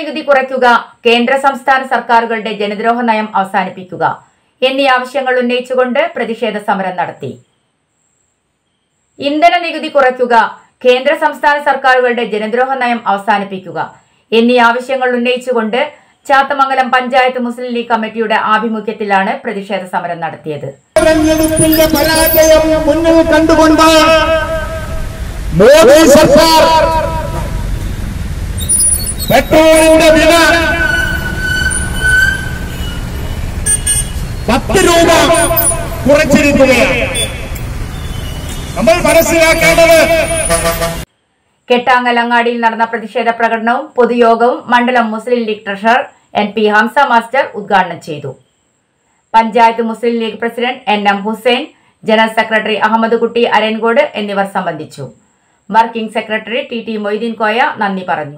നികുതി കുറയ്ക്കുക കേന്ദ്ര സംസ്ഥാന സർക്കാരുകളുടെ ജനദ്രോഹ നയം അവസാനിപ്പിക്കുക എന്നീ ആവശ്യങ്ങൾ ഉന്നയിച്ചുകൊണ്ട് പ്രതിഷേധ സമരം നടത്തി ഇന്ധന നികുതി കുറയ്ക്കുക കേന്ദ്ര സംസ്ഥാന സർക്കാരുകളുടെ ജനദ്രോഹ നയം അവസാനിപ്പിക്കുക എന്നീ ആവശ്യങ്ങൾ ഉന്നയിച്ചുകൊണ്ട് ചാത്തമംഗലം പഞ്ചായത്ത് മുസ്ലിം ലീഗ് കമ്മിറ്റിയുടെ ആഭിമുഖ്യത്തിലാണ് പ്രതിഷേധ സമരം നടത്തിയത് തെരഞ്ഞെടുപ്പിന്റെ പരാജയം മുന്നിൽ കണ്ടുകൊണ്ട് മോദി സർക്കാർ പെട്രോളിന്റെ വില പത്ത് രൂപ കുറച്ചിരിക്കുകയാണ് നമ്മൾ മനസ്സിലാക്കേണ്ടത് കെട്ടാങ്ങൽ അങ്ങാടിയിൽ നടന്ന പ്രതിഷേധ പ്രകടനവും പൊതുയോഗവും മണ്ഡലം Muslim League treasurer N P Hamza master ഉദ്ഘാടനം ചെയ്തു panchayat Muslim League president N M Hussain general secretary Ahammed Kutty Arankode എന്നിവർ സംബന്ധിച്ചു working secretary T T Moideen Koya നന്ദി പറഞ്ഞു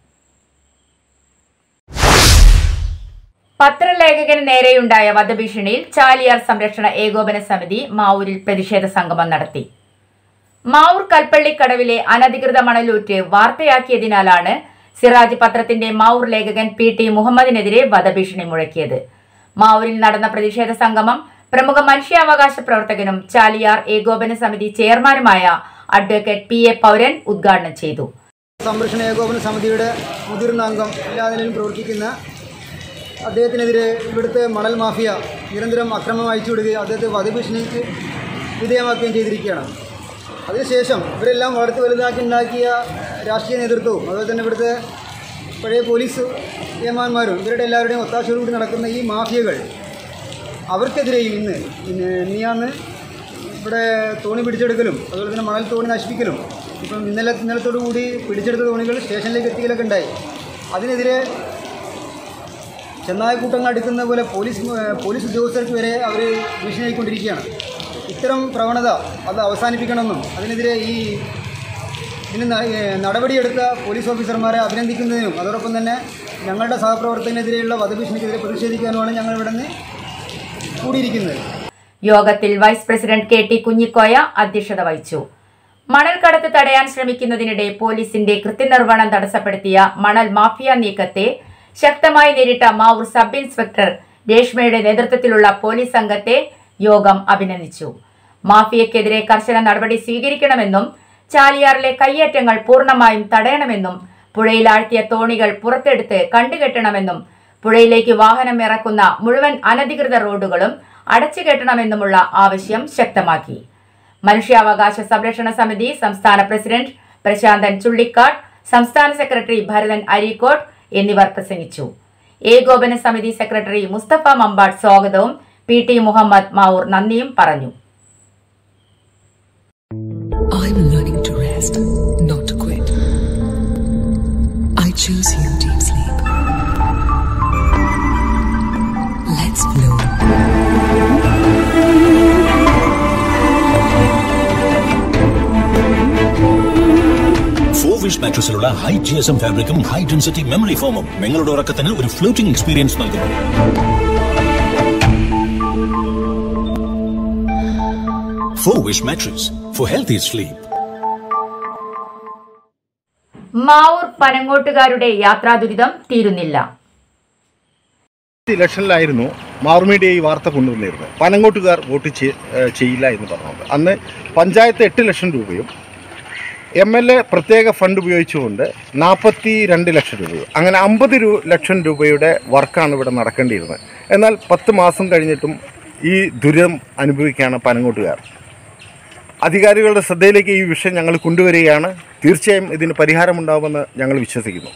പത്രലേഖകന് നേരെയുണ്ടായ വധഭീഷണിയിൽ ചാലിയാർ സംരക്ഷണ ഏകോപന സമിതി മാവൂരിൽ പ്രതിഷേധ സംഗമം നടത്തി മാവൂർ കൽപ്പള്ളിക്കടവിലെ അനധികൃത മണലൂറ്റ് വാർത്തയാക്കിയതിനാലാണ് സിറാജ് പത്രത്തിന്റെ മാവൂർ ലേഖകൻ പി ടി മുഹമ്മദിനെതിരെ വധഭീഷണി മുഴക്കിയത് മാവൂരിൽ നടന്ന പ്രതിഷേധ സംഗമം പ്രമുഖ മനുഷ്യാവകാശ പ്രവർത്തകനും ചാലിയാർ ഏകോപന സമിതി ചെയർമാനുമായ അഡ്വക്കേറ്റ് പി എ പൗരൻ ഉദ്ഘാടനം ചെയ്തു സംരക്ഷണ ഏകോപന സമിതിയുടെ മുതിർന്ന അംഗം എല്ലാ നിലയിലും പ്രവർത്തിക്കുന്ന അദ്ദേഹത്തിനെതിരെ ഇവിടുത്തെ മണൽ മാഫിയ നിരന്തരം അക്രമം അയച്ചുവിടുകയും അദ്ദേഹത്തെ വധഭീഷണിക്ക് വിധേയമാക്കുകയും ചെയ്തിരിക്കുകയാണ് അതിനുശേഷം ഇവരെല്ലാം വളർത്തി വലുതാക്കി ഉണ്ടാക്കിയ രാഷ്ട്രീയ നേതൃത്വവും അതുപോലെ തന്നെ ഇവിടുത്തെ പഴയ പോലീസ് ഏമാന്മാരും ഇവരുടെ എല്ലാവരുടെയും ഒത്താശയോടുകൂടി നടക്കുന്ന ഈ മാഫിയകൾ അവർക്കെതിരെയും ഇന്ന് ഇന്ന് ഇനിയാന്ന് ഇവിടെ തോണി പിടിച്ചെടുക്കലും അതുപോലെ തന്നെ മണൽ തോണി നശിപ്പിക്കലും ഇപ്പം ഇന്നലെ ഇന്നലത്തോടു കൂടി പിടിച്ചെടുത്ത തോണികൾ സ്റ്റേഷനിലേക്ക് എത്തിക്കലൊക്കെ ഉണ്ടായി അതിനെതിരെ ചെന്നായക്കൂട്ടങ്ങൾ അടുക്കുന്ന പോലെ പോലീസ് ഏഹ് പോലീസ് ഉദ്യോഗസ്ഥർക്ക് വരെ അവർ ഭീഷണിയായിക്കൊണ്ടിരിക്കുകയാണ് ഇത്തരം പ്രവണത അത് അവസാനിപ്പിക്കണമെന്നും അതിനെതിരെ ഈ ഇതിന് ന- ഏഹ് നടപടിയെടുത്ത പോലീസ് ഓഫീസർമാരെ അഭിനന്ദിക്കുന്നതിനും അതോടൊപ്പം തന്നെ ഞങ്ങളുടെ സഹപ്രവർത്തകനെതിരെയുള്ള വധഭീഷണിക്കെതിരെ പ്രതിഷേധിക്കാനുമാണ് ഞങ്ങൾ ഇവിടെ നിന്ന് കൂടിയിരിക്കുന്നത് യോഗത്തിൽ vice president K T Kunhikoya അധ്യക്ഷത വഹിച്ചു മണൽ കടത്ത് തടയാൻ ശ്രമിക്കുന്നതിനിടെ പോലീസിന്റെ കൃത്യനിർവഹണം തടസ്സപ്പെടുത്തിയ മണൽ മാഫിയ നീക്കത്തെ ശക്തമായി നേരിട്ട മാവൂർ സബ് ഇൻസ്പെക്ടർ രേഷ്മയുടെ നേതൃത്വത്തിലുള്ള പോലീസ് സംഘത്തെ യോഗം അഭിനന്ദിച്ചു മാഫിയക്കെതിരെ കർശന നടപടി സ്വീകരിക്കണമെന്നും ചാലിയാറിലെ കയ്യേറ്റങ്ങൾ പൂർണ്ണമായും തടയണമെന്നും പുഴയിലാഴ്ത്തിയ തോണികൾ പുറത്തെടുത്ത് കണ്ടുകെട്ടണമെന്നും പുഴയിലേക്ക് വാഹനം ഇറക്കുന്ന മുഴുവൻ അനധികൃത റോഡുകളും അടച്ചുകെട്ടണമെന്നുമുള്ള ആവശ്യം ശക്തമാക്കി മനുഷ്യാവകാശ സംരക്ഷണ സമിതി സംസ്ഥാന പ്രസിഡന്റ് പ്രശാന്തൻ ചുള്ളിക്കാട് സംസ്ഥാന സെക്രട്ടറി ഭരതൻ അരീക്കോട് എന്നിവർ പ്രസംഗിച്ചു ഏകോപന സമിതി സെക്രട്ടറി മുസ്തഫ മമ്പാട് സ്വാഗതവും പി ടി മുഹമ്മദ് മാവൂർ നന്ദിയും പറഞ്ഞു I'm learning to rest, not to quit. I choose you, deep sleep. Let's flow. Four wish മാട്രസിലുള്ള ഹൈ ജി എസ് എം ഫാബ്രിക്കും ഹൈ ഡെൻസിറ്റി മെമ്മറി ഫോമും നിങ്ങളുടെ ഉറക്കത്തിന് ഒരു ഫ്ലോട്ടിംഗ് എക്സ്പീരിയൻസ് നൽകുന്നു four wish mattress for healthy sleep Mavoor പനങ്ങോട്ടുകാരുടെ യാത്രാ ദുരിതം തീരുന്നില്ല ഇലക്ഷനിലായിരുന്നു മാറുമീഡിയ ഈ വാർത്ത കൊണ്ടുവന്നിരുന്നത് പനങ്ങോട്ടുകാർ വോട്ട് ചെയ്- ഏഹ് ചെയ്യില്ല എന്ന് പറഞ്ഞുകൊണ്ട് അന്ന് പഞ്ചായത്ത് എട്ട് ലക്ഷം രൂപയും എം എൽ എ പ്രത്യേക ഫണ്ട് ഉപയോഗിച്ചുകൊണ്ട് നാൽപ്പത്തി രണ്ട് ലക്ഷം രൂപയും അങ്ങനെ അമ്പത് രൂ ലക്ഷം രൂപയുടെ വർക്കാണ് ഇവിടെ നടക്കേണ്ടിയിരുന്നത് എന്നാൽ പത്ത് മാസം കഴിഞ്ഞിട്ടും ഈ ദുരിതം അനുഭവിക്കുകയാണ് പനങ്ങോട്ടുകാർ അധികാരികളുടെ ശ്രദ്ധയിലേക്ക് ഈ വിഷയം ഞങ്ങൾ കൊണ്ടുവരികയാണ് തീർച്ചയായും ഇതിന് പരിഹാരമുണ്ടാകുമെന്ന് ഞങ്ങൾ വിശ്വസിക്കുന്നു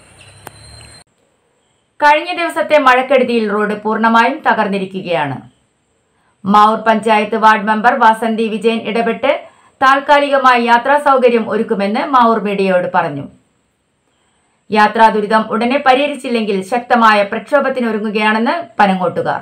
കഴിഞ്ഞ ദിവസത്തെ മഴക്കെടുതിയിൽ റോഡ് പൂർണ്ണമായും തകർന്നിരിക്കുകയാണ് മാവൂർ പഞ്ചായത്ത് വാർഡ് മെമ്പർ വാസന്തി വിജയൻ ഇടപെട്ട് താൽക്കാലികമായി യാത്രാ സൗകര്യം ഒരുക്കുമെന്ന് മാവൂർ മീഡിയയോട് പറഞ്ഞു യാത്രാ ദുരിതം ഉടനെ പരിഹരിച്ചില്ലെങ്കിൽ ശക്തമായ പ്രക്ഷോഭത്തിനൊരുങ്ങുകയാണെന്ന് പനങ്ങോട്ടുകാർ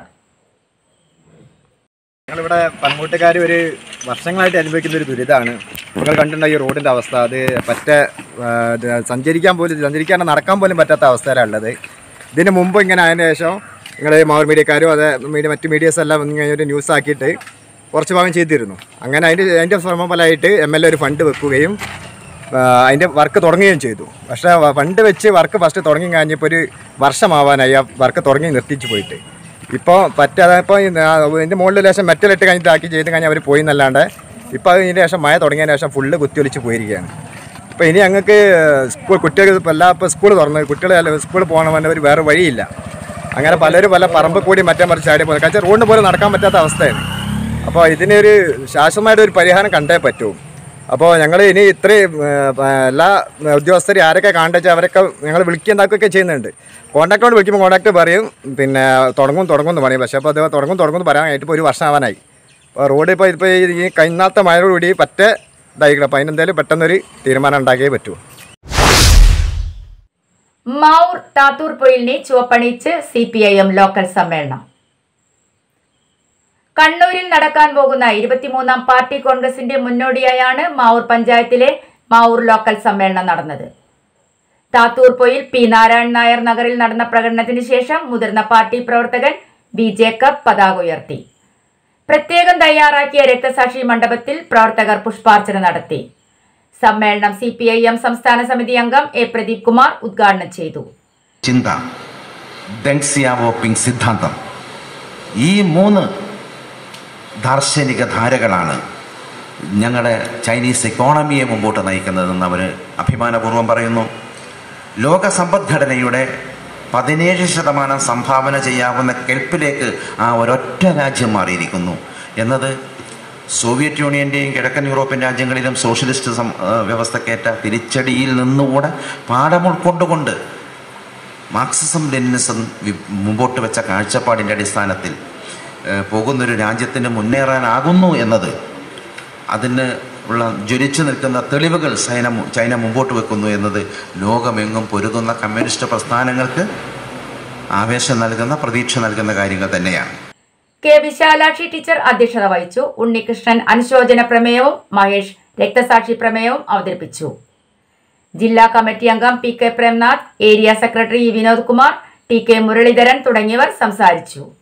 ഞങ്ങളിവിടെ പനങ്ങോട്ടുകാർ ഒരു വർഷങ്ങളായിട്ട് അനുഭവിക്കുന്ന ഒരു ദുരിതമാണ് നിങ്ങൾ കണ്ടിട്ടുണ്ട ഈ റോഡിൻ്റെ അവസ്ഥ അത് പറ്റ ആ, ഇത് സഞ്ചരിക്കാൻ പോലും സഞ്ചരിക്കാൻ നടക്കാൻ പോലും പറ്റാത്ത അവസ്ഥയിലാണ് ഉള്ളത് ഇതിന് മുമ്പ് ഇങ്ങനെ ആയതിനു ശേഷം നിങ്ങൾ മാവൂർ മീഡിയക്കാരും അത് മീഡിയ മറ്റ് മീഡിയസ് എല്ലാം ഇങ്ങനെ ഒരു ന്യൂസ് ആക്കിയിട്ട് കുറച്ച് ഭാഗം ചെയ്തിരുന്നു അങ്ങനെ അതിൻ്റെ അതിൻ്റെ ശ്രമഫലമായിട്ട് എം എൽ എ ഒരു ഫണ്ട് വെക്കുകയും അതിൻ്റെ വർക്ക് തുടങ്ങുകയും ചെയ്തു പക്ഷേ വ- ഫണ്ട് വെച്ച് വർക്ക് ഫസ്റ്റ് തുടങ്ങി കഴിഞ്ഞപ്പോൾ ഒരു വർഷമാവാനായി ആ വർക്ക് തുടങ്ങി നിർത്തിച്ച് പോയിട്ട് ഇപ്പോൾ പറ്റാതെ ഇപ്പോൾ ഇതിൻ്റെ മുകളിൽ ലേശം മെറ്റലിട്ട് കഴിഞ്ഞിട്ടാക്കി ചെയ്ത് കഴിഞ്ഞാൽ അവർ പോയി എന്നല്ലാണ്ട് ഇപ്പോൾ അതിന് ശേഷം മഴ തുടങ്ങിയതിന് ശേഷം ഫുള്ള് കുത്തിയൊലിച്ച് പോയിരിക്കുകയാണ് ഇപ്പോൾ ഇനി ഞങ്ങൾക്ക് സ്കൂൾ കുട്ടികൾ ഇപ്പോൾ എല്ലാ ഇപ്പോൾ സ്കൂൾ തുറന്ന് കുട്ടികൾ സ്കൂളിൽ പോകണമെന്ന് ഒരു വേറെ വഴിയില്ല അങ്ങനെ പലരും പല പറമ്പ് കൂടി മറ്റേ മറിച്ച് ചാടി പോകുന്നത് കാരണം റോഡിന് പോലും നടക്കാൻ പറ്റാത്ത അവസ്ഥയാണ് അപ്പോൾ ഇതിനൊരു ശാശ്വതമായിട്ട് ഒരു പരിഹാരം കണ്ടേ പറ്റൂ അപ്പോൾ ഞങ്ങൾ ഇനി ഇത്രയും ഏഹ്, എല്ലാ ഉദ്യോഗസ്ഥരും ആരൊക്കെ കാണിച്ചാൽ അവരൊക്കെ ഞങ്ങൾ വിളിക്കുന്നതൊക്കെ ചെയ്യുന്നുണ്ട് കോൺടാക്റ്റോട് വിളിക്കുമ്പോൾ കോൺടാക്ട് പറയും പിന്നെ തുടങ്ങും തുടങ്ങും എന്ന് പറയും പക്ഷേ അപ്പോൾ അത് തുടങ്ങും തുടങ്ങും എന്ന് പറയാനായിട്ട് ഇപ്പോൾ ഒരു വർഷം ആവാനായി അപ്പോൾ റോഡ് ഇപ്പോൾ ഇപ്പോൾ ഈ കഴിഞ്ഞാത്ത മഴയോടുകൂടി പറ്റേ ഇതായിക്കണം അപ്പോൾ അതിനെന്തായാലും പെട്ടെന്നൊരു തീരുമാനം ഉണ്ടാക്കിയേ പറ്റൂ മാവൂർ താത്തൂർ പൊയിലിനെ ചുവപ്പണിയിച്ച് C P I M local സമ്മേളനം കണ്ണൂരിൽ നടക്കാൻ പോകുന്ന ഇരുപത്തിമൂന്നാം പാർട്ടി കോൺഗ്രസിന്റെ മുന്നോടിയായാണ് മാവൂർ പഞ്ചായത്തിലെ മാവൂർ ലോക്കൽ സമ്മേളനം നടന്നത് താത്തൂർ പൊയിൽ പി നാരായണൻ നായർ നഗറിൽ നടന്ന പ്രകടനത്തിന് ശേഷം മുതിർന്ന പാർട്ടി പ്രവർത്തകൻ ബി ജേക്കബ് പതാക ഉയർത്തി പ്രത്യേകം തയ്യാറാക്കിയ രക്തസാക്ഷി മണ്ഡപത്തിൽ പ്രവർത്തകർ പുഷ്പാർച്ചന നടത്തി സമ്മേളനം സി പി ഐ എം സംസ്ഥാന സമിതി അംഗം എ പ്രദീപ് കുമാർ ഉദ്ഘാടനം ചെയ്തു ചിന്ത ഡെങ് സിയാവോപ്പിംഗ് സിദ്ധാന്തം ഈ മൂന്ന് ദാർശനിക ധാരകളാണ് ഞങ്ങളുടെ ചൈനീസ് ഇക്കോണമിയെ മുമ്പോട്ട് നയിക്കുന്നതെന്ന് അവർ അഭിമാനപൂർവ്വം പറയുന്നു ലോക സമ്പദ്ഘടനയുടെ പതിനേഴ് ശതമാനം സംഭാവന ചെയ്യാവുന്ന കെൽപ്പിലേക്ക് ആ ഒരൊറ്റ രാജ്യം മാറിയിരിക്കുന്നു എന്നത് സോവിയറ്റ് യൂണിയൻ്റെയും കിഴക്കൻ യൂറോപ്യൻ രാജ്യങ്ങളിലും സോഷ്യലിസ്റ്റ് സം ആ, വ്യവസ്ഥക്കേറ്റ തിരിച്ചടിയിൽ നിന്നുകൂടെ പാഠം ഉൾക്കൊണ്ടുകൊണ്ട് മാർക്സിസം ലെനിനിസം വി- മുമ്പോട്ട് വെച്ച കാഴ്ചപ്പാടിൻ്റെ അടിസ്ഥാനത്തിൽ ഏഹ്, പോകുന്നൊരു രാജ്യത്തിന് മുന്നേറാനാകുന്നു എന്നത് അതിന് ഉള്ള ജ്വലിച്ചു നിൽക്കുന്ന തെളിവുകൾ ചൈന മു- ചൈന മുമ്പോട്ട് വെക്കുന്നു എന്നത് ലോകമെങ്ങും പൊരുതുന്ന കമ്മ്യൂണിസ്റ്റ് പ്രസ്ഥാനങ്ങൾക്ക് ആവേശം നൽകുന്ന പ്രതീക്ഷ നൽകുന്ന കാര്യങ്ങൾ തന്നെയാണ് കെ വിശാലാക്ഷി ടീച്ചർ അധ്യക്ഷത വഹിച്ചു ഉണ്ണികൃഷ്ണൻ അനുശോചന പ്രമേയവും മഹേഷ് രക്തസാക്ഷി പ്രമേയവും അവതരിപ്പിച്ചു ജില്ലാ കമ്മിറ്റി അംഗം P K Premnath area secretary Vinod Kumar T K Muraleedharan തുടങ്ങിയവർ സംസാരിച്ചു